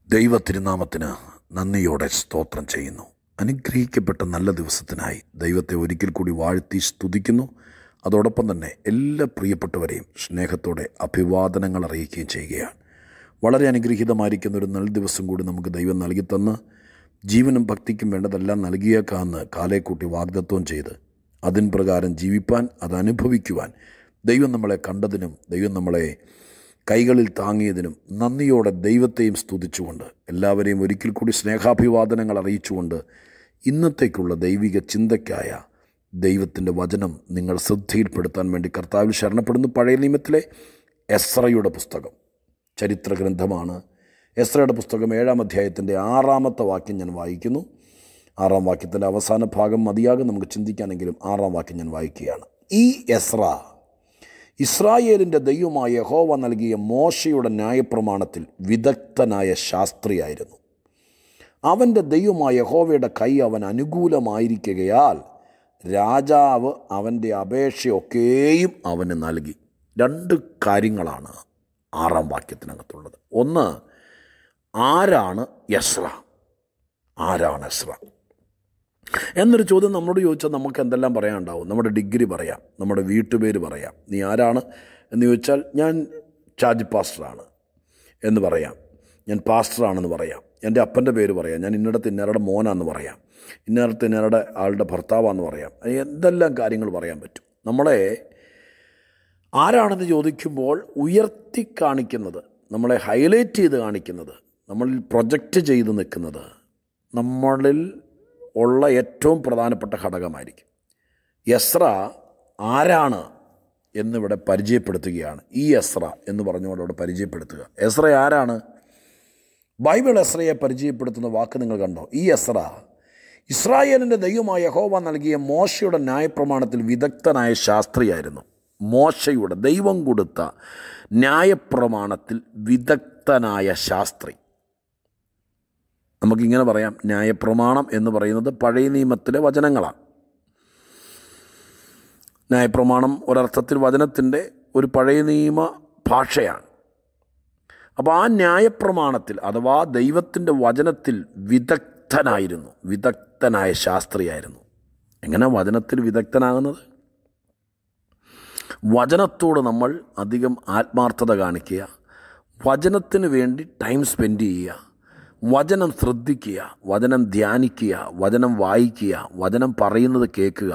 ദൈവ തിരുനാമത്തിന് നന്ദിയോടെ സ്തോത്രം ചെയ്യുന്നു അനുഗ്രഹിക്കപ്പെട്ട നല്ല ദിവസത്തിനായി ദൈവത്തെ ഒരിക്കൽ കൂടി വാഴ്ത്തി സ്തുതിക്കുന്നു അതോടൊപ്പം തന്നെ എല്ലാ പ്രിയപ്പെട്ടവരെയും സ്നേഹത്തോടെ അഭിവാദനങ്ങൾ അറിയിക്കുകയും ചെയ്യുകയാണ് വളരെ അനുഗ്രഹീതമായിരിക്കുന്ന ഒരു നല്ല ദിവസം കൂടി നമുക്ക് ദൈവം നൽകി തന്ന് ജീവനും ഭക്തിക്കും വേണ്ടതെല്ലാം നൽകിയേക്കാന്ന് കാലേക്കൂട്ടി വാഗ്ദത്വം ചെയ്ത് അതിൻ പ്രകാരം ജീവിപ്പാൻ അത് അനുഭവിക്കുവാൻ ദൈവം നമ്മളെ കണ്ടതിനും ദൈവം നമ്മളെ കൈകളിൽ താങ്ങിയതിനും നന്ദിയോടെ ദൈവത്തെയും സ്തുതിച്ചുകൊണ്ട് എല്ലാവരെയും ഒരിക്കൽ കൂടി സ്നേഹാഭിവാദനങ്ങൾ അറിയിച്ചുകൊണ്ട് ഇന്നത്തേക്കുള്ള ദൈവിക ചിന്തയ്ക്കായ ദൈവത്തിൻ്റെ വചനം നിങ്ങൾ ശ്രദ്ധയിൽപ്പെടുത്താൻ വേണ്ടി കർത്താവിൽ ശരണപ്പെടുന്നു പഴയ നിയമത്തിലെ എസ്രയുടെ പുസ്തകം ചരിത്ര ഗ്രന്ഥമാണ് എസ്രയുടെ പുസ്തകം ഏഴാം അധ്യായത്തിൻ്റെ ആറാമത്തെ വാക്യം ഞാൻ വായിക്കുന്നു ആറാം വാക്യത്തിൻ്റെ അവസാന ഭാഗം മതിയാകും നമുക്ക് ചിന്തിക്കാനെങ്കിലും ആറാം വാക്യം ഞാൻ വായിക്കുകയാണ് ഈ എസ്ര ഇസ്രായേലിൻ്റെ ദൈവമായ യഹോവ നൽകിയ മോശയുടെ ന്യായപ്രമാണത്തിൽ വിദഗ്ധനായ ശാസ്ത്രിയായിരുന്നു അവൻ്റെ ദൈവമായ യഹോവയുടെ കൈ അവൻ അനുകൂലമായിരിക്കുകയാൽ രാജാവ് അവൻ്റെ അപേക്ഷയൊക്കെയും അവന് നൽകി രണ്ട് കാര്യങ്ങളാണ് ആറാം വാക്യത്തിനകത്തുള്ളത് ഒന്ന് ആരാണ് യസ്ര ആരാണ് എസ്ര എന്നൊരു ചോദ്യം നമ്മളോട് ചോദിച്ചാൽ നമുക്ക് എന്തെല്ലാം പറയാനുണ്ടാവും നമ്മുടെ ഡിഗ്രി പറയാം നമ്മുടെ വീട്ടുപേര് പറയാം നീ ആരാണ് എന്ന് ചോദിച്ചാൽ ഞാൻ ചാർജ് പാസ്റ്ററാണ് എന്ന് പറയാം ഞാൻ പാസ്റ്ററാണെന്ന് പറയാം എൻ്റെ അപ്പൻ്റെ പേര് പറയാം ഞാൻ ഇന്നിടത്ത് ഇന്നരുടെ മോനാന്ന് പറയാം ഇന്നടത്ത് ഇന്നരുടെ ആളുടെ ഭർത്താവാന്ന് പറയാം എന്തെല്ലാം കാര്യങ്ങൾ പറയാൻ പറ്റും നമ്മളെ ആരാണെന്ന് ചോദിക്കുമ്പോൾ ഉയർത്തി കാണിക്കുന്നത് നമ്മളെ ഹൈലൈറ്റ് ചെയ്ത് കാണിക്കുന്നത് നമ്മളിൽ പ്രൊജക്റ്റ് ചെയ്ത് നിൽക്കുന്നത് നമ്മളിൽ ഉള്ള ഏറ്റവും പ്രധാനപ്പെട്ട ഘടകമായിരിക്കും യസ്ര ആരാണ് എന്നിവിടെ പരിചയപ്പെടുത്തുകയാണ് ഈ എസ്ര എന്ന് പറഞ്ഞുകൊണ്ട് അവിടെ പരിചയപ്പെടുത്തുക എസ്ര ആരാണ് ബൈബിൾ എസ്രയെ പരിചയപ്പെടുത്തുന്ന വാക്ക് നിങ്ങൾ കണ്ടോ ഈ എസ്ര ഇസ്രായേലിൻ്റെ ദൈവമായ യഹോവ നൽകിയ മോശയുടെ ന്യായപ്രമാണത്തിൽ വിദഗ്ധനായ ശാസ്ത്രിയായിരുന്നു മോശയുടെ ദൈവം കൊടുത്ത ന്യായപ്രമാണത്തിൽ വിദഗ്ധനായ ശാസ്ത്രി നമുക്കിങ്ങനെ പറയാം ന്യായപ്രമാണം എന്ന് പറയുന്നത് പഴയ നിയമത്തിലെ വചനങ്ങളാണ് ന്യായപ്രമാണം ഒരർത്ഥത്തിൽ വചനത്തിൻ്റെ ഒരു പഴയ നിയമ ഭാഷയാണ് അപ്പോൾ ആ ന്യായപ്രമാണത്തിൽ അഥവാ ദൈവത്തിൻ്റെ വചനത്തിൽ വിദഗ്ധനായിരുന്നു വിദഗ്ധനായ ശാസ്ത്രിയായിരുന്നു എങ്ങനെ വചനത്തിൽ വിദഗ്ധനാകുന്നത് വചനത്തോട് നമ്മൾ അധികം ആത്മാർത്ഥത കാണിക്കുക വചനത്തിന് വേണ്ടി ടൈം സ്പെൻഡ് ചെയ്യുക വചനം ശ്രദ്ധിക്കുക വചനം ധ്യാനിക്കുക വചനം വായിക്കുക വചനം പറയുന്നത് കേൾക്കുക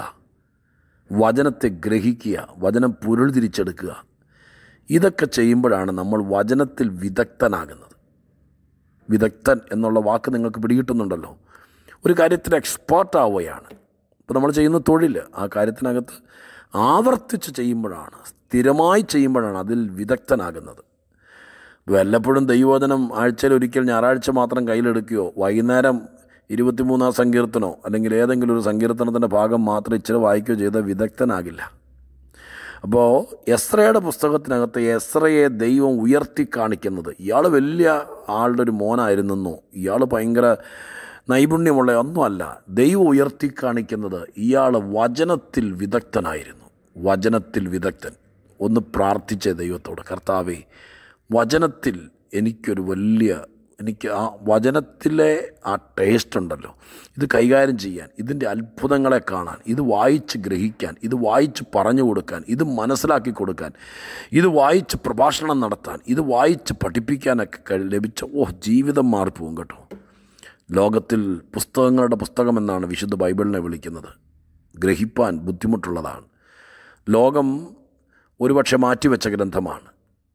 വചനത്തെ ഗ്രഹിക്കുക വചനം പുരുൾ തിരിച്ചെടുക്കുക ഇതൊക്കെ ചെയ്യുമ്പോഴാണ് നമ്മൾ വചനത്തിൽ വിദഗ്ധനാകുന്നത് വിദഗ്ധൻ എന്നുള്ള വാക്ക് നിങ്ങൾക്ക് പിടികിട്ടുന്നുണ്ടല്ലോ ഒരു കാര്യത്തിൽ എക്സ്പേർട്ട് ആവുകയാണ് ഇപ്പോൾ നമ്മൾ ചെയ്യുന്ന തൊഴിൽ ആ കാര്യത്തിനകത്ത് ആവർത്തിച്ച് ചെയ്യുമ്പോഴാണ് സ്ഥിരമായി ചെയ്യുമ്പോഴാണ് അതിൽ വിദഗ്ധനാകുന്നത് വല്ലപ്പോഴും ദൈവവചനം ആഴ്ചയിൽ ഒരിക്കൽ ഞായറാഴ്ച മാത്രം കയ്യിലെടുക്കുകയോ വൈകുന്നേരം ഇരുപത്തിമൂന്നാം സങ്കീർത്തനോ അല്ലെങ്കിൽ ഏതെങ്കിലും ഒരു സങ്കീർത്തനത്തിൻ്റെ ഭാഗം മാത്രം ഇച്ചിരി വായിക്കുകയോ ചെയ്താൽ വിദഗ്ധനാകില്ല അപ്പോൾ എസ്രയുടെ പുസ്തകത്തിനകത്ത് എസ്രയെ ദൈവം ഉയർത്തി കാണിക്കുന്നത് ഇയാൾ വലിയ ആളുടെ ഒരു മോനായിരുന്നെന്നോ ഇയാൾ ഭയങ്കര നൈപുണ്യമുള്ള ഒന്നുമല്ല ദൈവം ഉയർത്തി കാണിക്കുന്നത് ഇയാൾ വചനത്തിൽ വിദഗ്ധനായിരുന്നു വചനത്തിൽ വിദഗ്ധൻ ഒന്ന് പ്രാർത്ഥിച്ച ദൈവത്തോട് കർത്താവേ വചനത്തിൽ എനിക്കൊരു വലിയ എനിക്ക് ആ വചനത്തിലെ ആ ടേസ്റ്റ് ഉണ്ടല്ലോ ഇത് കൈകാര്യം ചെയ്യാൻ ഇതിൻ്റെ അത്ഭുതങ്ങളെ കാണാൻ ഇത് വായിച്ച് ഗ്രഹിക്കാൻ ഇത് വായിച്ച് പറഞ്ഞു കൊടുക്കാൻ ഇത് മനസ്സിലാക്കി കൊടുക്കാൻ ഇത് വായിച്ച് പ്രഭാഷണം നടത്താൻ ഇത് വായിച്ച് പഠിപ്പിക്കാനൊക്കെ ലഭിച്ച ഓ ജീവിതം മാറിപ്പോവും കേട്ടോ ലോകത്തിൽ പുസ്തകങ്ങളുടെ പുസ്തകം എന്നാണ് വിശുദ്ധ ബൈബിളിനെ വിളിക്കുന്നത് ഗ്രഹിപ്പാൻ ബുദ്ധിമുട്ടുള്ളതാണ് ലോകം ഒരുപക്ഷെ മാറ്റിവെച്ച ഗ്രന്ഥമാണ്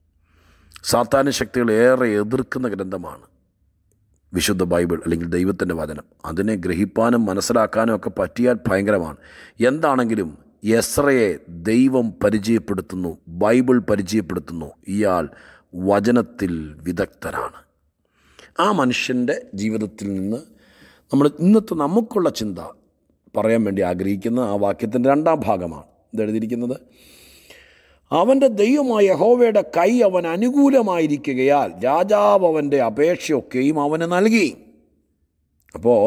സാത്താന്യ ശക്തികൾ ഏറെ എതിർക്കുന്ന ഗ്രന്ഥമാണ് വിശുദ്ധ ബൈബിൾ അല്ലെങ്കിൽ ദൈവത്തിൻ്റെ വചനം അതിനെ ഗ്രഹിപ്പാനും മനസ്സിലാക്കാനും ഒക്കെ പറ്റിയാൽ ഭയങ്കരമാണ് എന്താണെങ്കിലും യസ്രയെ ദൈവം പരിചയപ്പെടുത്തുന്നു ബൈബിൾ പരിചയപ്പെടുത്തുന്നു ഇയാൾ വചനത്തിൽ വിദഗ്ധനാണ് ആ മനുഷ്യൻ്റെ ജീവിതത്തിൽ നിന്ന് നമ്മൾ ഇന്നത്തെ നമുക്കുള്ള ചിന്ത പറയാൻ വേണ്ടി ആഗ്രഹിക്കുന്ന ആ വാക്യത്തിൻ്റെ രണ്ടാം ഭാഗമാണ് ഇതെഴുതിയിരിക്കുന്നത് അവൻ്റെ ദൈവമായ യഹോവയുടെ കൈ അവൻ അനുകൂലമായിരിക്കുകയാൽ രാജാവ് അവൻ്റെ അപേക്ഷയൊക്കെയും അവന് നൽകി അപ്പോൾ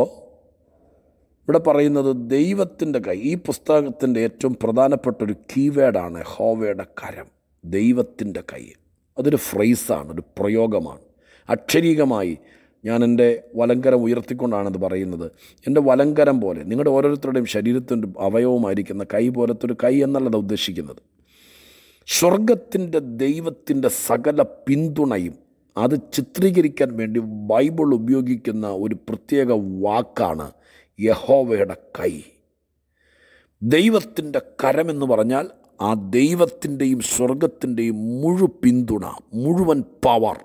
ഇവിടെ പറയുന്നത് ദൈവത്തിൻ്റെ കൈ ഈ പുസ്തകത്തിൻ്റെ ഏറ്റവും പ്രധാനപ്പെട്ട ഒരു കീവേഡാണ് യഹോവയുടെ കരം ദൈവത്തിൻ്റെ കൈ അതൊരു ഫ്രേസാണ് ഒരു പ്രയോഗമാണ് അക്ഷരീകമായി ഞാൻ എൻ്റെ വലങ്കരം ഉയർത്തിക്കൊണ്ടാണിത് പറയുന്നത് എൻ്റെ വലങ്കരം പോലെ നിങ്ങളുടെ ഓരോരുത്തരുടെയും ശരീരത്തിൻ്റെ അവയവമായിരിക്കുന്ന കൈ പോലത്തെ ഒരു കൈ എന്നുള്ളത് ഉദ്ദേശിക്കുന്നത് സ്വർഗത്തിൻ്റെ ദൈവത്തിൻ്റെ സകല പിന്തുണയും അത് ചിത്രീകരിക്കാൻ വേണ്ടി ബൈബിൾ ഉപയോഗിക്കുന്ന ഒരു പ്രത്യേക വാക്കാണ് യഹോവയുടെ കൈ ദൈവത്തിൻ്റെ കരമെന്ന് പറഞ്ഞാൽ ആ ദൈവത്തിൻ്റെയും സ്വർഗത്തിൻ്റെയും മുഴു പിന്തുണ മുഴുവൻ പവർ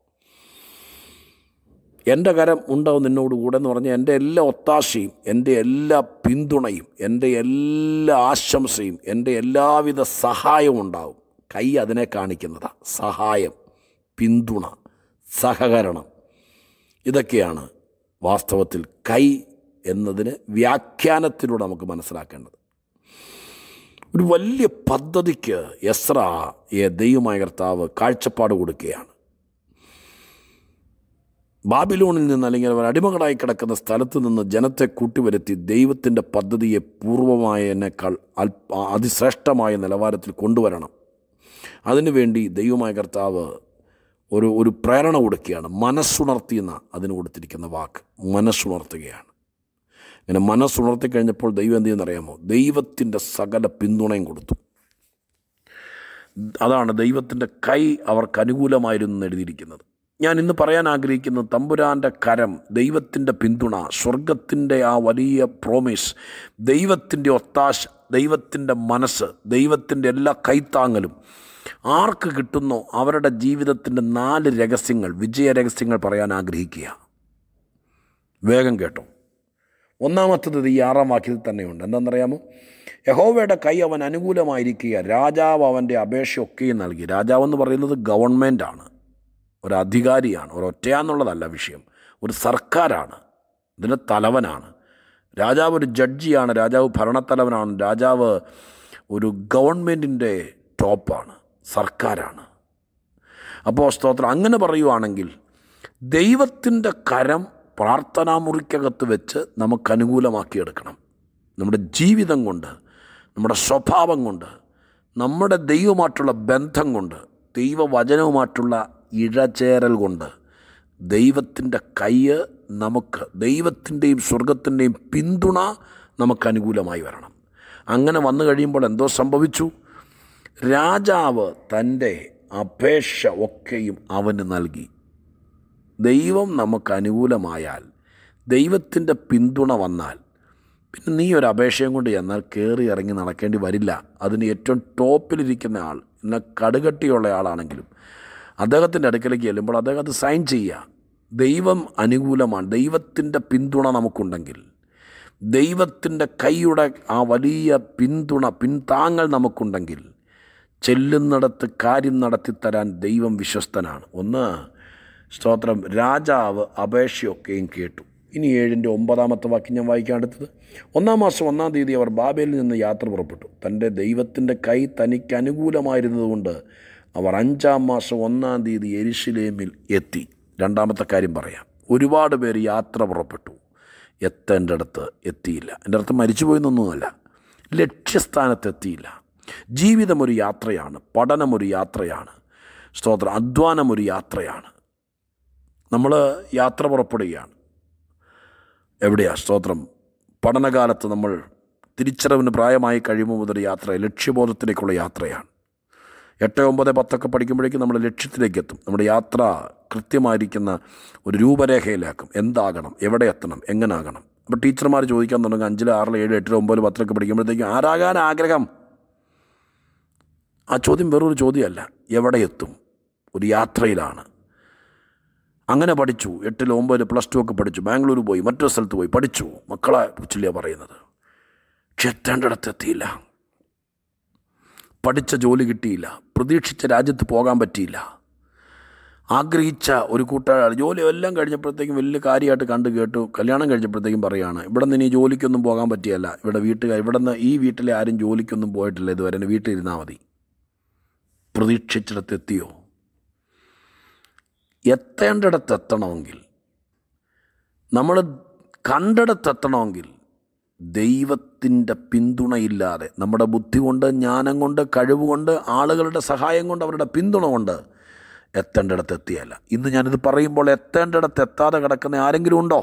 എൻ്റെ കരം ഉണ്ടാവും നിന്നോട് കൂടെ എന്ന് പറഞ്ഞാൽ എൻ്റെ എല്ലാ ഒത്താശയും എൻ്റെ എല്ലാ പിന്തുണയും എൻ്റെ എല്ലാ ആശംസയും എൻ്റെ എല്ലാവിധ സഹായവും ഉണ്ടാവും കൈ അതിനെ കാണിക്കുന്നതാണ് സഹായം പിന്തുണ സഹകരണം ഇതൊക്കെയാണ് വാസ്തവത്തിൽ കൈ എന്നതിന് വ്യാഖ്യാനത്തിലൂടെ നമുക്ക് മനസ്സിലാക്കേണ്ടത് ഒരു വലിയ പദ്ധതിക്ക് എസ്ര ദൈവമായ കർത്താവ് കാഴ്ചപ്പാട് കൊടുക്കുകയാണ് ബാബിലോണിൽ നിന്ന് അല്ലെങ്കിൽ അവർ അടിമകളായി കിടക്കുന്ന സ്ഥലത്ത് നിന്ന് ജനത്തെ കൂട്ടിവരുത്തി ദൈവത്തിൻ്റെ പദ്ധതിയെ പൂർവമായതിനേക്കാൾ അല്പ അതിശ്രേഷ്ഠമായ നിലവാരത്തിൽ കൊണ്ടുവരണം അതിനുവേണ്ടി ദൈവമായ കർത്താവ് ഒരു ഒരു പ്രേരണ കൊടുക്കുകയാണ് മനസ്സുണർത്തി എന്ന അതിന് കൊടുത്തിരിക്കുന്ന വാക്ക് മനസ്സുണർത്തുകയാണ് ഇങ്ങനെ മനസ്സുണർത്തി കഴിഞ്ഞപ്പോൾ ദൈവം എന്ത് ചെയ്യുന്നറിയാമോ ദൈവത്തിൻ്റെ സകല പിന്തുണയും കൊടുത്തു അതാണ് ദൈവത്തിൻ്റെ കൈ അവർക്ക് അനുകൂലമായിരുന്നു എന്ന് എഴുതിയിരിക്കുന്നത് ഞാൻ ഇന്ന് പറയാൻ ആഗ്രഹിക്കുന്നത് തമ്പുരാൻ്റെ കരം ദൈവത്തിൻ്റെ പിന്തുണ സ്വർഗത്തിൻ്റെ ആ വലിയ പ്രോമിസ് ദൈവത്തിൻ്റെ ഒത്താശ ദൈവത്തിൻ്റെ മനസ്സ് ദൈവത്തിൻ്റെ എല്ലാ കൈത്താങ്ങലും ആർക്ക് കിട്ടുന്നോ അവരുടെ ജീവിതത്തിൻ്റെ നാല് രഹസ്യങ്ങൾ വിജയ രഹസ്യങ്ങൾ പറയാൻ ആഗ്രഹിക്കുക വേഗം കേട്ടോ ഒന്നാമത്തത് ഈ ആറാം വാക്യത്തിൽ തന്നെയുണ്ട് എന്താണെന്നറിയാമോ യഹോവയുടെ കൈ അവൻ അനുകൂലമായിരിക്കുക രാജാവ് അവൻ്റെ അപേക്ഷയൊക്കെയും നൽകി രാജാവ് എന്ന് പറയുന്നത് ഗവൺമെൻറ്റാണ് ഒരു അധികാരിയാണ് ഒരു ഒറ്റയാന്നുള്ളതല്ല വിഷയം ഒരു സർക്കാരാണ് ഇതിൻ്റെ തലവനാണ് രാജാവ് ഒരു ജഡ്ജിയാണ് രാജാവ് ഭരണത്തലവനാണ് രാജാവ് ഒരു ഗവൺമെൻറ്റിൻ്റെ ടോപ്പാണ് സർക്കാരാണ് അപ്പോൾ സ്തോത്രം അങ്ങനെ പറയുവാണെങ്കിൽ ദൈവത്തിൻ്റെ കരം പ്രാർത്ഥനാ മുറിക്കകത്ത് വെച്ച് നമുക്ക് അനുകൂലമാക്കിയെടുക്കണം നമ്മുടെ ജീവിതം കൊണ്ട് നമ്മുടെ സ്വഭാവം കൊണ്ട് നമ്മുടെ ദൈവമായിട്ടുള്ള ബന്ധം കൊണ്ട് ദൈവവചനവുമായിട്ടുള്ള ഇഴചേരൽ കൊണ്ട് ദൈവത്തിൻ്റെ കയ്യ് നമുക്ക് ദൈവത്തിൻ്റെയും സ്വർഗത്തിൻ്റെയും പിന്തുണ നമുക്ക് അനുകൂലമായി വരണം അങ്ങനെ വന്നു കഴിയുമ്പോൾ എന്തോ സംഭവിച്ചു രാജാവ് തൻ്റെ അപേക്ഷ ഒക്കെയും അവന് നൽകി ദൈവം നമുക്ക് അനുകൂലമായാൽ ദൈവത്തിൻ്റെ പിന്തുണ വന്നാൽ പിന്നെ നീ ഒരു അപേക്ഷയും കൊണ്ട് ചെന്നാൽ കയറി ഇറങ്ങി നടക്കേണ്ടി വരില്ല അതിന് ഏറ്റവും ടോപ്പിലിരിക്കുന്ന ആൾ എന്ന കടുകട്ടിയുള്ള ആളാണെങ്കിലും അദ്ദേഹത്തിൻ്റെ അടുക്കലേക്ക് ചെല്ലുമ്പോൾ അദ്ദേഹം അത് സൈൻ ചെയ്യുക ദൈവം അനുകൂലമാണ് ദൈവത്തിൻ്റെ പിന്തുണ നമുക്കുണ്ടെങ്കിൽ ദൈവത്തിൻ്റെ കൈയുടെ ആ വലിയ പിന്തുണ പിന്താങ്ങൽ നമുക്കുണ്ടെങ്കിൽ ചെല്ലുന്നിടത്ത് കാര്യം നടത്തിത്തരാൻ ദൈവം വിശ്വസ്തനാണ് ഒന്ന് സ്തോത്രം രാജാവ് അപേക്ഷയൊക്കെയും കേട്ടു ഇനി ഏഴിൻ്റെ ഒമ്പതാമത്തെ വാക്യം ഞാൻ വായിക്കാൻ അടുത്തത് ഒന്നാം മാസം ഒന്നാം തീയതി അവർ ബാബേലിൽ നിന്ന് യാത്ര പുറപ്പെട്ടു തൻ്റെ ദൈവത്തിൻ്റെ കൈ തനിക്ക് അനുകൂലമായിരുന്നതുകൊണ്ട് അവർ അഞ്ചാം മാസം ഒന്നാം തീയതി എരിശിലേമിൽ എത്തി രണ്ടാമത്തെ കാര്യം പറയാം ഒരുപാട് പേര് യാത്ര പുറപ്പെട്ടു എത്തേണ്ടടുത്ത് എത്തിയില്ല എൻ്റെ അർത്ഥം മരിച്ചുപോയെന്നൊന്നുമല്ല ലക്ഷ്യസ്ഥാനത്ത് എത്തിയില്ല ജീവിതം ഒരു യാത്രയാണ് പഠനം ഒരു യാത്രയാണ് സ്തോത്രം അധ്വാനം ഒരു യാത്രയാണ് നമ്മൾ യാത്ര പുറപ്പെടുകയാണ് എവിടെയാ സ്തോത്രം പഠനകാലത്ത് നമ്മൾ തിരിച്ചറിവിന് പ്രായമായി കഴിയുമ്പോൾ മുതൽ യാത്ര ലക്ഷ്യബോധത്തിലേക്കുള്ള യാത്രയാണ് എട്ട് ഒമ്പത് പത്തൊക്കെ പഠിക്കുമ്പോഴേക്കും നമ്മൾ ലക്ഷ്യത്തിലേക്ക് എത്തും നമ്മുടെ യാത്ര കൃത്യമായിരിക്കുന്ന ഒരു രൂപരേഖയിലാക്കും എന്താകണം എവിടെ എത്തണം എങ്ങനാകണം അപ്പോൾ ടീച്ചർമാർ ചോദിക്കാൻ തുടങ്ങും അഞ്ചിൽ ആറിൽ ഏഴ് എട്ടിൽ ഒമ്പത് പത്തിലൊക്കെ പഠിക്കുമ്പോഴത്തേക്കും ആരാകാൻ ആഗ്രഹം ആ ചോദ്യം വെറൊരു ചോദ്യമല്ല എവിടെ എത്തും ഒരു യാത്രയിലാണ് അങ്ങനെ പഠിച്ചു എട്ടിൽ ഒമ്പതിൽ പ്ലസ് ടു ഒക്കെ പഠിച്ചു ബാംഗ്ലൂർ പോയി മറ്റൊരു സ്ഥലത്ത് പോയി പഠിച്ചു മക്കളെ കുറിച്ചില്ല പറയുന്നത് പക്ഷെ എത്തേണ്ടിടത്ത് എത്തിയില്ല പഠിച്ച ജോലി കിട്ടിയില്ല പ്രതീക്ഷിച്ച രാജ്യത്ത് പോകാൻ പറ്റിയില്ല ആഗ്രഹിച്ച ഒരു കൂട്ടുകാർ ജോലി എല്ലാം കഴിഞ്ഞപ്പോഴത്തേക്കും വലിയ കാര്യമായിട്ട് കണ്ടു കേട്ടു കല്യാണം കഴിഞ്ഞപ്പോഴത്തേക്കും പറയുകയാണ് ഇവിടെ നിന്ന് ഇനി ജോലിക്കൊന്നും പോകാൻ പറ്റിയല്ല ഇവിടെ വീട്ടുകാർ ഇവിടെ നിന്ന് ഈ വീട്ടിലെ ആരും ജോലിക്കൊന്നും പോയിട്ടില്ല ഇതുവരെ എൻ്റെ വീട്ടിലിരുന്നാൽ മതി പ്രതീക്ഷിച്ചിടത്ത് എത്തിയോ എത്തേണ്ടിടത്ത് എത്തണമെങ്കിൽ നമ്മൾ കണ്ടിടത്ത് എത്തണമെങ്കിൽ ദൈവത്തിൻ്റെ പിന്തുണയില്ലാതെ നമ്മുടെ ബുദ്ധി കൊണ്ട് ജ്ഞാനം കൊണ്ട് കഴിവ് കൊണ്ട് ആളുകളുടെ സഹായം കൊണ്ട് അവരുടെ പിന്തുണ കൊണ്ട് എത്തേണ്ടിടത്ത് എത്തിയല്ല ഇന്ന് ഞാനിത് പറയുമ്പോൾ എത്തേണ്ടിടത്ത് എത്താതെ കിടക്കുന്ന ആരെങ്കിലും ഉണ്ടോ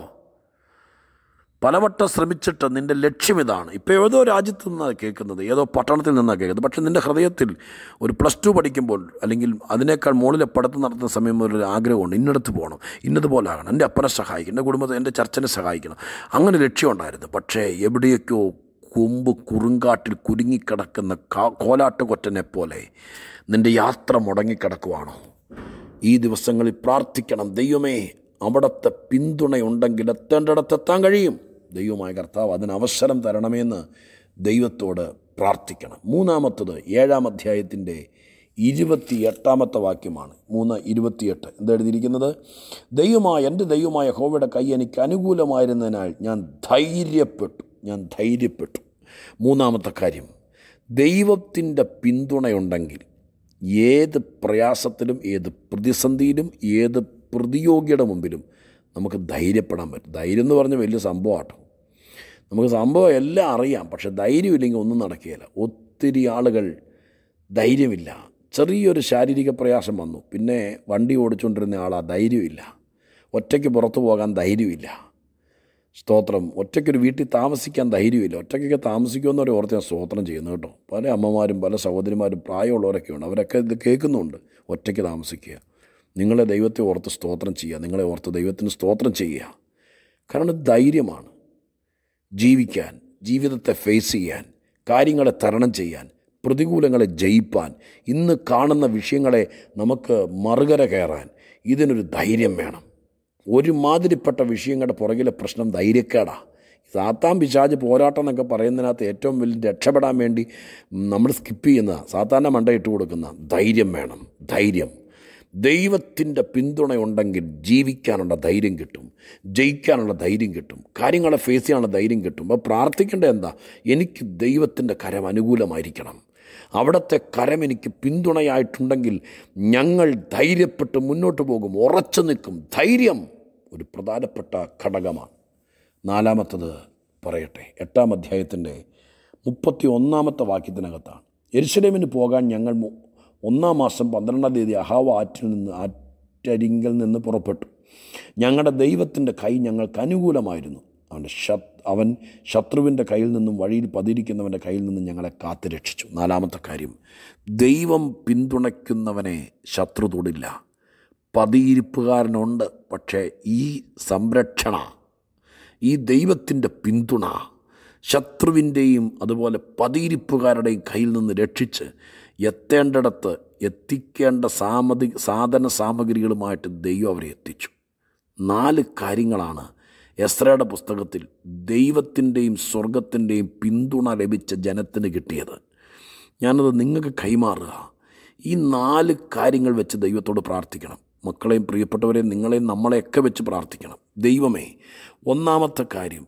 പലവട്ടം ശ്രമിച്ചിട്ട് നിൻ്റെ ലക്ഷ്യം ഇതാണ് ഇപ്പോൾ ഏതോ രാജ്യത്തു നിന്നാണ് കേൾക്കുന്നത് ഏതോ പട്ടണത്തിൽ നിന്നാണ് കേൾക്കുന്നത് പക്ഷേ നിൻ്റെ ഹൃദയത്തിൽ ഒരു പ്ലസ് ടു പഠിക്കുമ്പോൾ അല്ലെങ്കിൽ അതിനേക്കാൾ മുകളിൽ പഠിത്തം നടത്തുന്ന സമയം ഒരു ആഗ്രഹമുണ്ട് ഇന്നടത്ത് പോകണം ഇന്നതുപോലെ ആകണം എൻ്റെ അപ്പനെ സഹായിക്കണം എൻ്റെ കുടുംബത്തെ എൻ്റെ ചർച്ചനെ സഹായിക്കണം അങ്ങനെ ലക്ഷ്യമുണ്ടായിരുന്നു പക്ഷേ എവിടെയൊക്കെയോ കൊമ്പ് കുറുങ്കാട്ടിൽ കുരുങ്ങിക്കിടക്കുന്ന കാ കോലാട്ട് കൊറ്റനെ പോലെ നിൻ്റെ യാത്ര മുടങ്ങിക്കിടക്കുവാണോ ഈ ദിവസങ്ങളിൽ പ്രാർത്ഥിക്കണം ദൈവമേ അവിടുത്തെ പിന്തുണയുണ്ടെങ്കിൽ എത്തേണ്ടിടത്ത് എത്താൻ കഴിയും ദൈവമായ കർത്താവ് അതിന് അവസരം തരണമെന്ന് ദൈവത്തോട് പ്രാർത്ഥിക്കണം മൂന്നാമത്തത് ഏഴാം അധ്യായത്തിൻ്റെ ഇരുപത്തി എട്ടാമത്തെ വാക്യമാണ് മൂന്ന് ഇരുപത്തിയെട്ട് എന്താ എഴുതിയിരിക്കുന്നത് ദൈവമായ എൻ്റെ ദൈവമായ ഹോവയുടെ കൈ എനിക്ക് അനുകൂലമായിരുന്നതിനാൽ ഞാൻ ധൈര്യപ്പെട്ടു ഞാൻ ധൈര്യപ്പെട്ടു മൂന്നാമത്തെ കാര്യം ദൈവത്തിൻ്റെ പിന്തുണയുണ്ടെങ്കിൽ ഏത് പ്രയാസത്തിലും ഏത് പ്രതിസന്ധിയിലും ഏത് പ്രതിയോഗിയുടെ മുമ്പിലും നമുക്ക് ധൈര്യപ്പെടാൻ പറ്റും ധൈര്യം എന്ന് പറഞ്ഞ വലിയ സംഭവമാട്ടോ നമുക്ക് സംഭവം എല്ലാം അറിയാം പക്ഷെ ധൈര്യമില്ലെങ്കിൽ ഒന്നും നടക്കുകയില്ല ഒത്തിരി ആളുകൾ ധൈര്യമില്ല ചെറിയൊരു ശാരീരിക പ്രയാസം വന്നു പിന്നെ വണ്ടി ഓടിച്ചുകൊണ്ടിരുന്ന ആളാ ധൈര്യമില്ല ഒറ്റയ്ക്ക് പുറത്തു പോകാൻ ധൈര്യമില്ല സ്തോത്രം ഒറ്റയ്ക്കൊരു വീട്ടിൽ താമസിക്കാൻ ധൈര്യമില്ല ഒറ്റയ്ക്കൊക്കെ താമസിക്കുമെന്നവരെ ഓർത്ത് ഞാൻ സ്തോത്രം ചെയ്യുന്നു കേട്ടോ പല അമ്മമാരും പല സഹോദരിമാരും പ്രായമുള്ളവരൊക്കെ ഉണ്ട് അവരൊക്കെ ഇത് കേൾക്കുന്നുണ്ട് ഒറ്റയ്ക്ക് താമസിക്കുക നിങ്ങളെ ദൈവത്തെ ഓർത്ത് സ്തോത്രം ചെയ്യുക നിങ്ങളെ ഓർത്ത് ദൈവത്തിന് സ്തോത്രം ചെയ്യുക കാരണം ഇത് ധൈര്യമാണ് ജീവിക്കാൻ ജീവിതത്തെ ഫേസ് ചെയ്യാൻ കാര്യങ്ങളെ തരണം ചെയ്യാൻ പ്രതികൂലങ്ങളെ ജയിപ്പാൻ ഇന്ന് കാണുന്ന വിഷയങ്ങളെ നമുക്ക് മറുകര കയറാൻ ഇതിനൊരു ധൈര്യം വേണം ഒരുമാതിരിപ്പെട്ട വിഷയങ്ങളുടെ പുറകിലെ പ്രശ്നം ധൈര്യക്കേടാ സാത്താൻ പിശാജ് പോരാട്ടം എന്നൊക്കെ പറയുന്നതിനകത്ത് ഏറ്റവും വലിയ രക്ഷപ്പെടാൻ വേണ്ടി നമ്മൾ സ്കിപ്പ് ചെയ്യുന്ന സാത്താൻ്റെ മണ്ടയിട്ട് കൊടുക്കുന്ന ധൈര്യം വേണം ധൈര്യം ദൈവത്തിൻ്റെ പിന്തുണയുണ്ടെങ്കിൽ ജീവിക്കാനുള്ള ധൈര്യം കിട്ടും ജയിക്കാനുള്ള ധൈര്യം കിട്ടും കാര്യങ്ങളെ ഫേസ് ചെയ്യാനുള്ള ധൈര്യം കിട്ടും അപ്പോൾ പ്രാർത്ഥിക്കേണ്ടത് എന്താ എനിക്ക് ദൈവത്തിൻ്റെ കരം അനുകൂലമായിരിക്കണം അവിടുത്തെ കരം എനിക്ക് പിന്തുണയായിട്ടുണ്ടെങ്കിൽ ഞങ്ങൾ ധൈര്യപ്പെട്ട് മുന്നോട്ട് പോകും ഉറച്ചു നിൽക്കും ധൈര്യം ഒരു പ്രധാനപ്പെട്ട ഘടകമാണ് നാലാമത്തത് പറയട്ടെ എട്ടാം അധ്യായത്തിൻ്റെ മുപ്പത്തി ഒന്നാമത്തെ വാക്യത്തിനകത്താണ് എരിശലേമിന് പോകാൻ ഞങ്ങൾ മു- ഒന്നാം മാസം പന്ത്രണ്ടാം തീയതി അഹാവ ആറ്റിൽ നിന്ന് ആറ്റരിങ്കൽ നിന്ന് പുറപ്പെട്ടു ഞങ്ങളുടെ ദൈവത്തിൻ്റെ കൈ ഞങ്ങൾക്ക് അനുകൂലമായിരുന്നു അവൻ്റെ ശത് അവൻ ശത്രുവിൻ്റെ കയ്യിൽ നിന്നും വഴിയിൽ പതിരിക്കുന്നവൻ്റെ കയ്യിൽ നിന്നും ഞങ്ങളെ കാത്തു രക്ഷിച്ചു നാലാമത്തെ കാര്യം ദൈവം പിന്തുണയ്ക്കുന്നവനെ ശത്രു തൊടില്ല പതിയിരിപ്പുകാരനുണ്ട് പക്ഷേ ഈ സംരക്ഷണ ഈ ദൈവത്തിൻ്റെ പിന്തുണ ശത്രുവിൻ്റെയും അതുപോലെ പതിയിരിപ്പുകാരുടെയും കയ്യിൽ നിന്ന് രക്ഷിച്ച് എത്തേണ്ടിടത്ത് എത്തിക്കേണ്ട സാമതി സാധന സാമഗ്രികളുമായിട്ട് ദൈവം അവരെ എത്തിച്ചു നാല് കാര്യങ്ങളാണ് എസ്രയുടെ പുസ്തകത്തിൽ ദൈവത്തിൻ്റെയും സ്വർഗത്തിൻ്റെയും പിന്തുണ ലഭിച്ച ജനത്തിന് കിട്ടിയത് ഞാനത് നിങ്ങൾക്ക് കൈമാറുക ഈ നാല് കാര്യങ്ങൾ വെച്ച് ദൈവത്തോട് പ്രാർത്ഥിക്കണം മക്കളെയും പ്രിയപ്പെട്ടവരെയും നിങ്ങളെയും നമ്മളെയൊക്കെ വെച്ച് പ്രാർത്ഥിക്കണം ദൈവമേ ഒന്നാമത്തെ കാര്യം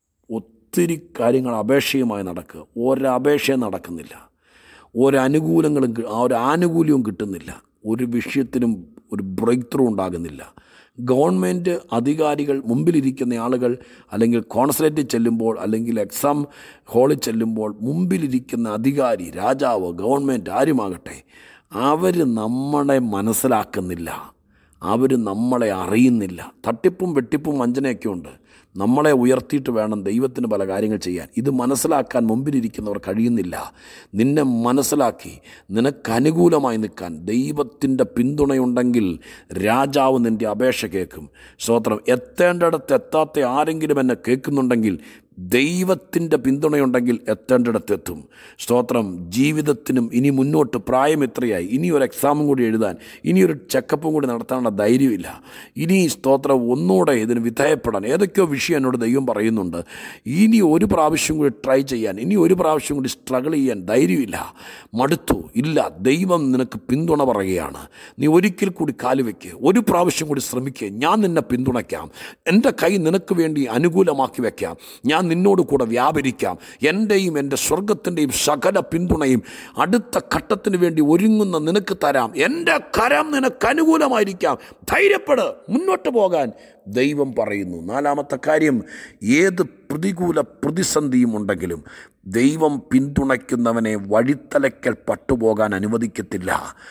ഒത്തിരി കാര്യങ്ങൾ അപേക്ഷയുമായി നടക്കുക ഒരപേക്ഷയും നടക്കുന്നില്ല ഒരനുകൂലങ്ങളും കി- ആ ഒരു ആനുകൂല്യവും കിട്ടുന്നില്ല ഒരു വിഷയത്തിനും ഒരു ബ്രേക്ക് ത്രൂ ഉണ്ടാകുന്നില്ല ഗവൺമെൻറ് അധികാരികൾ മുമ്പിലിരിക്കുന്ന ആളുകൾ അല്ലെങ്കിൽ കോൺസുലേറ്റിൽ ചെല്ലുമ്പോൾ അല്ലെങ്കിൽ എക്സാം ഹാളിൽ ചെല്ലുമ്പോൾ മുമ്പിലിരിക്കുന്ന അധികാരി രാജാവ് ഗവൺമെൻറ് ആരുമാകട്ടെ അവർ നമ്മളെ മനസ്സിലാക്കുന്നില്ല അവർ നമ്മളെ അറിയുന്നില്ല തട്ടിപ്പും വെട്ടിപ്പും വഞ്ചനയൊക്കെ ഉണ്ട് നമ്മളെ ഉയർത്തിയിട്ട് വേണം ദൈവത്തിന് പല കാര്യങ്ങൾ ചെയ്യാൻ ഇത് മനസ്സിലാക്കാൻ മുമ്പിലിരിക്കുന്നവർ കഴിയുന്നില്ല നിന്നെ മനസ്സിലാക്കി നിനക്ക് അനുകൂലമായി നിൽക്കാൻ ദൈവത്തിൻ്റെ പിന്തുണയുണ്ടെങ്കിൽ രാജാവ് നിൻ്റെ അപേക്ഷ കേൾക്കും സ്തോത്രം എത്തേണ്ടിടത്ത് എത്താത്ത ആരെങ്കിലും എന്നെ കേൾക്കുന്നുണ്ടെങ്കിൽ ദൈവത്തിൻ്റെ പിന്തുണയുണ്ടെങ്കിൽ എത്തേണ്ടിടത്തെത്തും സ്തോത്രം ജീവിതത്തിനും ഇനി മുന്നോട്ട് പ്രായം എത്രയായി ഇനി ഒരു എക്സാമും കൂടി എഴുതാൻ ഇനി ഒരു ചെക്കപ്പും കൂടി നടത്താനുള്ള ധൈര്യമില്ല ഇനി സ്തോത്രം ഒന്നുകൂടെ ഇതിന് വിധേയപ്പെടാൻ ഏതൊക്കെയോ വിഷയം എന്നോട് ദൈവം പറയുന്നുണ്ട് ഇനി ഒരു പ്രാവശ്യം കൂടി ട്രൈ ചെയ്യാൻ ഇനി ഒരു പ്രാവശ്യം കൂടി സ്ട്രഗിൾ ചെയ്യാൻ ധൈര്യമില്ല മടുത്തു ഇല്ല ദൈവം നിനക്ക് പിന്തുണ പറയുകയാണ് നീ ഒരിക്കൽ കൂടി കാലുവെക്ക് ഒരു പ്രാവശ്യം കൂടി ശ്രമിക്കുക ഞാൻ നിന്നെ പിന്തുണയ്ക്കാം എൻ്റെ കൈ നിനക്ക് വേണ്ടി അനുകൂലമാക്കി വെക്കാം ഞാൻ നിന്നോട് കൂടെ വ്യാപരിക്കാം എൻ്റെയും എൻ്റെ സ്വർഗത്തിൻ്റെയും സകല പിന്തുണയും അടുത്ത ഘട്ടത്തിന് വേണ്ടി ഒരുങ്ങുന്ന നിനക്ക് തരാം എൻ്റെ കരം നിനക്ക് അനുകൂലമായിരിക്കാം ധൈര്യപ്പെട് മുന്നോട്ട് പോകാൻ ദൈവം പറയുന്നു നാലാമത്തെ കാര്യം ഏത് പ്രതികൂല പ്രതിസന്ധിയും ഉണ്ടെങ്കിലും ദൈവം പിന്തുണയ്ക്കുന്നവനെ വഴിത്തലയ്ക്കൽ പട്ടുപോകാൻ അനുവദിക്കത്തില്ല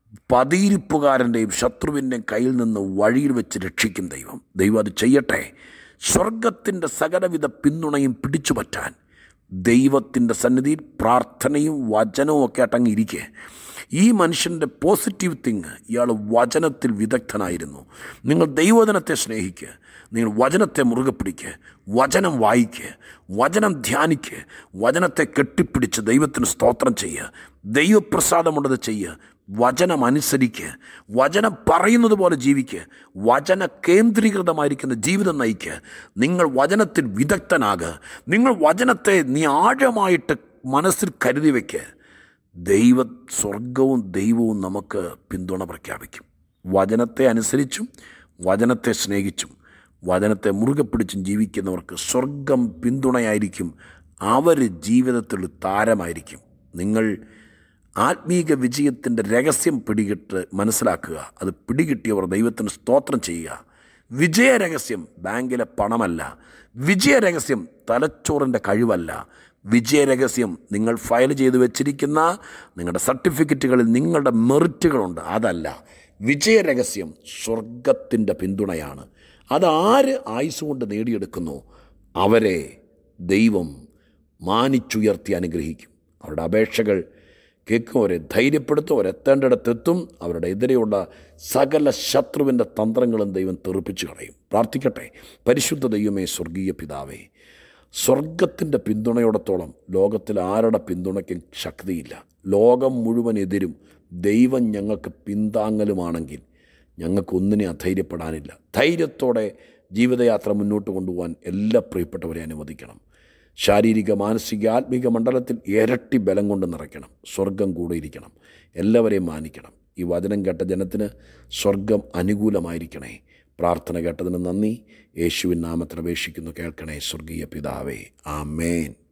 പതിയിരിപ്പുകാരൻ്റെയും ശത്രുവിൻ്റെയും കയ്യിൽ നിന്ന് വഴിയിൽ വെച്ച് രക്ഷിക്കും ദൈവം ദൈവം അത് ചെയ്യട്ടെ സ്വർഗത്തിൻ്റെ സകലവിധ പിന്തുണയും പിടിച്ചു പറ്റാൻ ദൈവത്തിൻ്റെ സന്നിധിയിൽ പ്രാർത്ഥനയും വചനവും ഒക്കെ ആയിട്ടങ്ങ് ഇരിക്കെ ഈ മനുഷ്യൻ്റെ പോസിറ്റീവ് തിങ് ഇയാൾ വചനത്തിൽ വിദഗ്ധനായിരുന്നു നിങ്ങൾ ദൈവവചനത്തെ സ്നേഹിക്കുക നിങ്ങൾ വചനത്തെ മുറുകെ പിടിക്കുക വചനം വായിക്കുക വചനം ധ്യാനിക്കുക വചനത്തെ കെട്ടിപ്പിടിച്ച് ദൈവത്തിന് സ്തോത്രം ചെയ്യുക ദൈവപ്രസാദമുള്ളത് ചെയ്യുക വചനം അനുസരിക്കുക വചനം പറയുന്നത് പോലെ ജീവിക്കുക വചന കേന്ദ്രീകൃതമായിരിക്കുന്ന ജീവിതം നയിക്കുക നിങ്ങൾ വചനത്തിൽ വിദഗ്ധനാകുക നിങ്ങൾ വചനത്തെ നീ ആഴമായിട്ട് മനസ്സിൽ കരുതി വയ്ക്കുക ദൈവ സ്വർഗവും ദൈവവും നമുക്ക് പിന്തുണ പ്രഖ്യാപിക്കും വചനത്തെ അനുസരിച്ചും വചനത്തെ സ്നേഹിച്ചും വചനത്തെ മുറുകെ പിടിച്ചും ജീവിക്കുന്നവർക്ക് സ്വർഗം പിന്തുണയായിരിക്കും അവർ ജീവിതത്തിൽ താരമായിരിക്കും നിങ്ങൾ ആത്മീക വിജയത്തിൻ്റെ രഹസ്യം പിടികിട്ട് മനസ്സിലാക്കുക അത് പിടികിട്ടിയവർ ദൈവത്തിന് സ്തോത്രം ചെയ്യുക വിജയരഹസ്യം ബാങ്കിലെ പണമല്ല വിജയരഹസ്യം തലച്ചോറിൻ്റെ കഴിവല്ല വിജയരഹസ്യം നിങ്ങൾ ഫയൽ ചെയ്ത് വെച്ചിരിക്കുന്ന നിങ്ങളുടെ സർട്ടിഫിക്കറ്റുകളിൽ നിങ്ങളുടെ മെറിറ്റുകളുണ്ട് അതല്ല വിജയരഹസ്യം സ്വർഗത്തിൻ്റെ പിന്തുണയാണ് അതാര് ആയുസ് കൊണ്ട് നേടിയെടുക്കുന്നു അവരെ ദൈവം മാനിച്ചുയർത്തി അനുഗ്രഹിക്കും അവരുടെ അപേക്ഷകൾ കേൾക്കും അവരെ ധൈര്യപ്പെടുത്തും അവരെത്തേണ്ടിടത്തെത്തും അവരുടെ എതിരെയുള്ള സകല ശത്രുവിൻ്റെ തന്ത്രങ്ങളും ദൈവം തെറിപ്പിച്ചു കളയും പ്രാർത്ഥിക്കട്ടെ പരിശുദ്ധ ദൈവമേ സ്വർഗീയ പിതാവേ സ്വർഗത്തിൻ്റെ പിന്തുണയോടത്തോളം ലോകത്തിൽ ആരുടെ പിന്തുണയ്ക്കും ശക്തിയില്ല ലോകം മുഴുവൻ എതിരും ദൈവം ഞങ്ങൾക്ക് പിന്താങ്ങലുമാണെങ്കിൽ ഞങ്ങൾക്കൊന്നിനെ അധൈര്യപ്പെടാനില്ല ധൈര്യത്തോടെ ജീവിതയാത്ര മുന്നോട്ട് കൊണ്ടുപോകാൻ എല്ലാ പ്രിയപ്പെട്ടവരെ അനുവദിക്കണം ശാരീരിക മാനസിക ആത്മീക മണ്ഡലത്തിൽ ഇരട്ടി ബലം കൊണ്ട് നിറയ്ക്കണം സ്വർഗം കൂടെ ഇരിക്കണം എല്ലാവരെയും മാനിക്കണം ഈ വചനം കേട്ട ജനത്തിന് സ്വർഗം അനുകൂലമായിരിക്കണേ പ്രാർത്ഥന കേട്ടതിന് നന്ദി യേശുവിൻ നാമത്തിൽ അപേക്ഷിക്കുന്നു കേൾക്കണേ സ്വർഗീയ പിതാവേ ആമേൻ